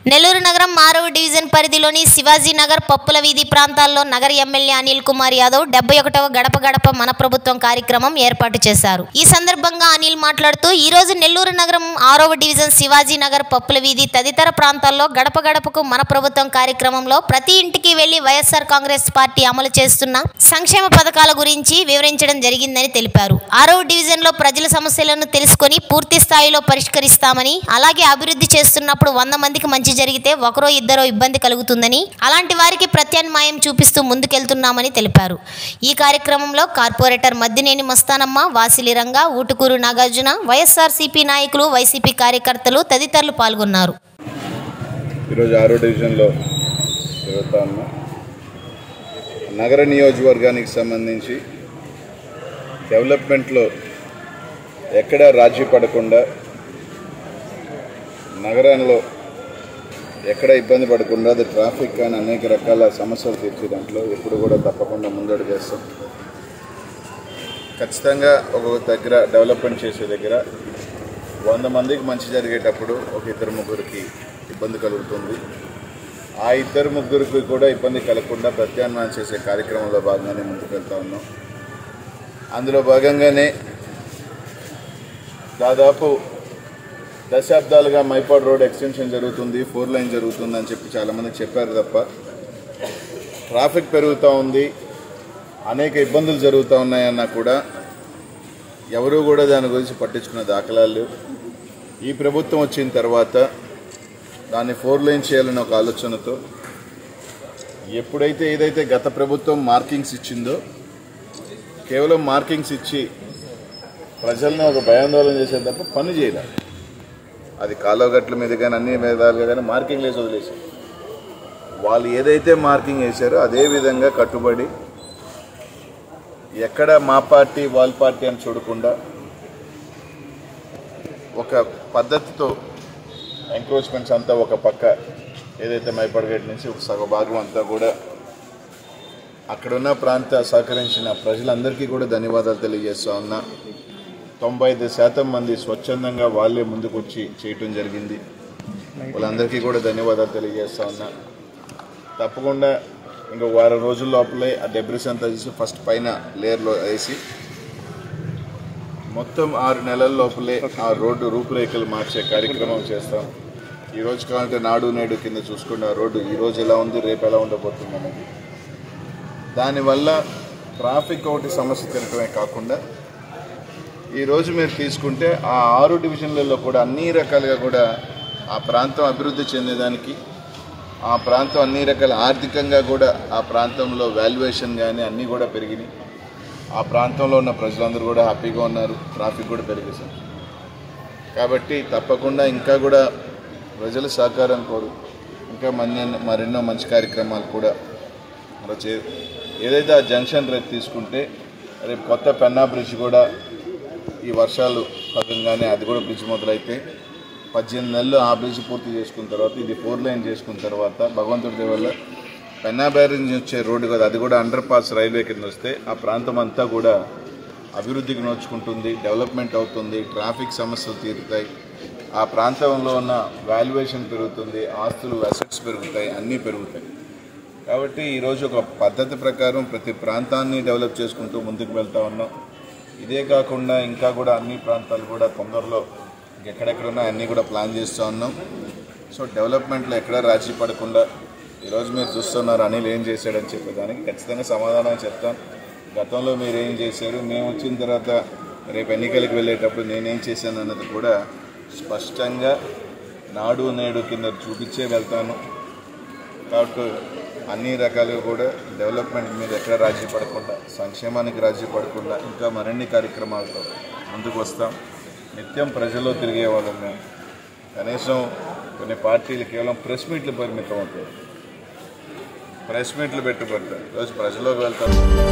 నెల్లూరు నగరం మారవ డివిజన్ పరిధిలోని శివాజీ నగర్ పప్పుల వీధి ప్రాంతాల్లో నగర ఎమ్మెల్యే అనిల్ కుమార్ యాదవ్ డెబ్బై ఒకటవ గడప గడప మన ప్రభుత్వం కార్యక్రమం ఏర్పాటు చేశారు ఈ సందర్భంగా అనిల్ మాట్లాడుతూ ఈ రోజు నెల్లూరు నగరం ఆరవ డివిజన్ శివాజీ నగర్ పప్పుల వీధి తదితర ప్రాంతాల్లో గడప గడపకు మన ప్రభుత్వం కార్యక్రమంలో ప్రతి ఇంటికి వెళ్లి వైఎస్ఆర్ కాంగ్రెస్ పార్టీ అమలు చేస్తున్న సంక్షేమ పథకాల గురించి వివరించడం జరిగిందని తెలిపారు ఆరవ డివిజన్ లో ప్రజల సమస్యలను తెలుసుకొని పూర్తి స్థాయిలో పరిష్కరిస్తామని అలాగే అభివృద్ధి చేస్తున్నప్పుడు వంద మందికి మంచి జరిగితే ఒకరో ఇద్దరో ఇబ్బంది కలుగుతుందని అలాంటి వారికి ప్రత్యామ్నాయం చూపిస్తూ ముందుకెళ్తున్నామని తెలిపారు ఈ కార్యక్రమంలో కార్పొరేటర్ మద్దినేని మస్తానమ్మ వాసిలి రంగ ఊటుకూరు నాగార్జున వైఎస్ఆర్సీపీ నాయకులు వైసీపీ కార్యకర్తలు తదితరులు పాల్గొన్నారు ఈరోజు ఆరో డివిజన్లో తిరుగుతా ఉన్నా నగర నియోజకవర్గానికి సంబంధించి డెవలప్మెంట్లో ఎక్కడ రాజీ పడకుండా నగరంలో ఎక్కడ ఇబ్బంది పడకుండా అది ట్రాఫిక్ కానీ అనేక రకాల సమస్యలు తీర్చే దాంట్లో ఎప్పుడు కూడా తప్పకుండా ముందడుగు చేస్తాం ఖచ్చితంగా ఒక దగ్గర డెవలప్మెంట్ చేసే దగ్గర వంద మందికి మంచి జరిగేటప్పుడు ఒక ఇద్దరు ముగ్గురికి ఇబ్బంది కలుగుతుంది ఆ ఇద్దరు ముగ్గురికి కూడా ఇబ్బంది కలగకుండా ప్రత్యామ్నాయం చేసే కార్యక్రమంలో భాగంగానే ముందుకు వెళ్తా ఉన్నాం అందులో భాగంగానే దాదాపు దశాబ్దాలుగా మైపాడ్ రోడ్ ఎక్స్టెన్షన్ జరుగుతుంది ఫోర్ లైన్ జరుగుతుంది అని చెప్పి చాలామంది చెప్పారు తప్ప ట్రాఫిక్ పెరుగుతూ ఉంది అనేక ఇబ్బందులు జరుగుతూ ఉన్నాయన్నా కూడా ఎవరూ కూడా దాని గురించి పట్టించుకున్న దాఖలాలు లేవు ఈ ప్రభుత్వం వచ్చిన తర్వాత దాన్ని ఫోర్ లైన్ చేయాలని ఒక ఆలోచనతో ఎప్పుడైతే ఏదైతే గత ప్రభుత్వం మార్కింగ్స్ ఇచ్చిందో కేవలం మార్కింగ్స్ ఇచ్చి ప్రజల్ని ఒక భయాందోళన చేసే తప్ప పని చేయలేదు అది కాలువగట్ల మీద కానీ అన్ని విధాలుగా కానీ మార్కింగ్ వేసి వదిలేశారు వాళ్ళు ఏదైతే మార్కింగ్ వేశారో అదే విధంగా కట్టుబడి ఎక్కడ మా పార్టీ వాళ్ళ పార్టీ అని చూడకుండా ఒక పద్ధతితో ఎంక్రోచ్మెంట్స్ అంతా ఒక పక్క ఏదైతే మైపడగేట్ నుంచి ఒక సగ భాగం అంతా కూడా అక్కడున్న ప్రాంత సహకరించిన ప్రజలందరికీ కూడా ధన్యవాదాలు తెలియజేస్తా ఉన్నా తొంభై ఐదు శాతం మంది స్వచ్ఛందంగా వాళ్ళే ముందుకు వచ్చి చేయటం జరిగింది వాళ్ళందరికీ కూడా ధన్యవాదాలు తెలియజేస్తా ఉన్నా తప్పకుండా ఇంకో వారం రోజుల లోపలే ఆ డెబ్రిస్ అంతా తీసి ఫస్ట్ పైన లేయర్లో వేసి మొత్తం ఆరు నెలల లోపలే ఆ రోడ్డు రూపురేఖలు మార్చే కార్యక్రమం చేస్తాం ఈ రోజు కావాలంటే నాడు నేడు కింద చూసుకున్న ఆ రోడ్డు ఈ రోజు ఎలా ఉంది రేపు ఎలా ఉండబోతుంది అనేది దానివల్ల ట్రాఫిక్ ఒకటి సమస్య తినటమే కాకుండా ఈరోజు మీరు తీసుకుంటే ఆ ఆరు డివిజన్లలో కూడా అన్ని రకాలుగా కూడా ఆ ప్రాంతం అభివృద్ధి చెందేదానికి ఆ ప్రాంతం అన్ని రకాల ఆర్థికంగా కూడా ఆ ప్రాంతంలో వాల్యుయేషన్ కానీ అన్నీ కూడా పెరిగినాయి ఆ ప్రాంతంలో ఉన్న ప్రజలందరూ కూడా హ్యాపీగా ఉన్నారు ట్రాఫిక్ కూడా పెరిగేసారు కాబట్టి తప్పకుండా ఇంకా కూడా ప్రజల సహకారం కోరు ఇంకా మరిన్ని మరెన్నో మంచి కార్యక్రమాలు కూడా అలా చే ఏదైతే ఆ జంక్షన్ రేపు తీసుకుంటే రేపు కొత్త పెన్నా బ్రిడ్జ్ కూడా ఈ వర్షాలు భాగంగానే అది కూడా బ్రిడ్జ్ మొదలైతే పద్దెనిమిది నెలలు ఆ బ్రిడ్జ్ పూర్తి చేసుకున్న తర్వాత ఇది ఫోర్ లైన్ చేసుకున్న తర్వాత భగవంతుడి దయ వల్ల పెన్నా బ్యారేజ్ నుంచి వచ్చే రోడ్డు కదా అది కూడా అండర్ పాస్ రైల్వే కింద వస్తే ఆ ప్రాంతం అంతా కూడా అభివృద్ధికి నోచుకుంటుంది డెవలప్మెంట్ అవుతుంది ట్రాఫిక్ సమస్యలు తీరుతాయి ఆ ప్రాంతంలో ఉన్న వాల్యుయేషన్ పెరుగుతుంది ఆస్తులు అసెట్స్ పెరుగుతాయి అన్నీ పెరుగుతాయి కాబట్టి ఈరోజు ఒక పద్ధతి ప్రకారం ప్రతి ప్రాంతాన్ని డెవలప్ చేసుకుంటూ ముందుకు వెళ్తా ఉన్నాం ఇదే కాకుండా ఇంకా కూడా అన్ని ప్రాంతాలు కూడా తొందరలో ఎక్కడెక్కడ ఉన్నాయి అన్నీ కూడా ప్లాన్ చేస్తూ ఉన్నాం సో డెవలప్మెంట్లో ఎక్కడ రాజీ పడకుండా ఈరోజు మీరు చూస్తున్నారు అనిల్ ఏం చేశాడని చెప్పేదానికి ఖచ్చితంగా సమాధానం చెప్తాను గతంలో మీరు ఏం చేశారు మేము వచ్చిన తర్వాత రేపు ఎన్నికలకు వెళ్ళేటప్పుడు నేనేం చేశాను అన్నది కూడా స్పష్టంగా నాడు నేడు కింద చూపించే వెళ్తాను కాబట్టి అన్ని రకాలుగా కూడా డెవలప్మెంట్ మీద ఎక్కడ రాజీ పడకుండా సంక్షేమానికి రాజీ పడకుండా ఇంకా మరిన్ని కార్యక్రమాలతో ముందుకు వస్తాం నిత్యం ప్రజల్లో తిరిగే వాళ్ళం మేము కనీసం కొన్ని పార్టీలు కేవలం ప్రెస్ మీట్లు పరిమితం అవుతాయి ప్రెస్ మీట్లు పెట్టుబడతాయి ఈరోజు ప్రజల్లోకి వెళ్తాం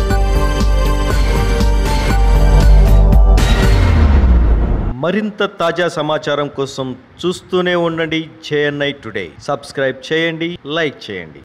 మరింత తాజా సమాచారం కోసం చూస్తూనే ఉండండి జేఎన్ఐ టుడే సబ్స్క్రైబ్ చేయండి లైక్ చేయండి